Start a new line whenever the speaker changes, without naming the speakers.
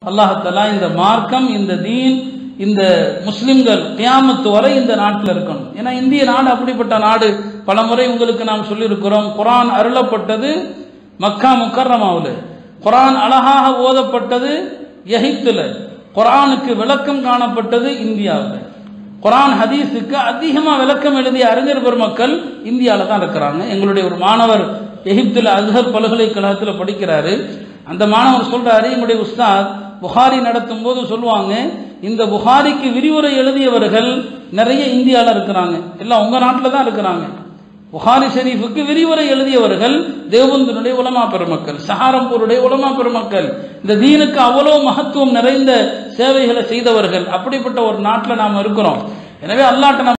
அல்லாஹத்தலா இந்த மார்க்கம் இந்த தீன் இந்த முஸ்லிம்கள் கியாமத்து வரை இந்த நாட்டில் இருக்கணும் ஏன்னா இந்திய நாடு அப்படிப்பட்ட நாடு பல முறை உங்களுக்கு நாம் சொல்லியிருக்கிறோம் குரான் அருளப்பட்டது மக்கா முக்கர்ரமாவில் குரான் அழகாக ஓதப்பட்டது எகிப்துல குரானுக்கு விளக்கம் காணப்பட்டது இந்தியாவில் குரான் ஹதீஸுக்கு அதிகமாக விளக்கம் எழுதிய அறிஞர் பெருமக்கள் இந்தியாவில் தான் இருக்கிறாங்க எங்களுடைய ஒரு மாணவர் எகிப்தில் அஸ்ஹர் பல்கலைக்கழகத்தில் படிக்கிறாரு அந்த மாணவர் சொல்றாரு எங்களுடைய உஸ்தாத் புகாரி நடத்தும் போது சொல்லுவாங்க இந்த புகாரிக்கு விரிவுரை எழுதியவர்கள் நிறைய இந்தியாவில் இருக்கிறாங்க எல்லாம் உங்க நாட்டில் தான் இருக்கிறாங்க புகாரி ஷெரீஃபுக்கு விரிவுரை எழுதியவர்கள் தேவந்தனுடைய உலமா பெருமக்கள் சஹாரம்பூருடைய உலமா பெருமக்கள் இந்த தீனுக்கு அவ்வளவு மகத்துவம் நிறைந்த சேவைகளை செய்தவர்கள் அப்படிப்பட்ட ஒரு நாட்டில் நாம் இருக்கிறோம் எனவே அல்லாட்ட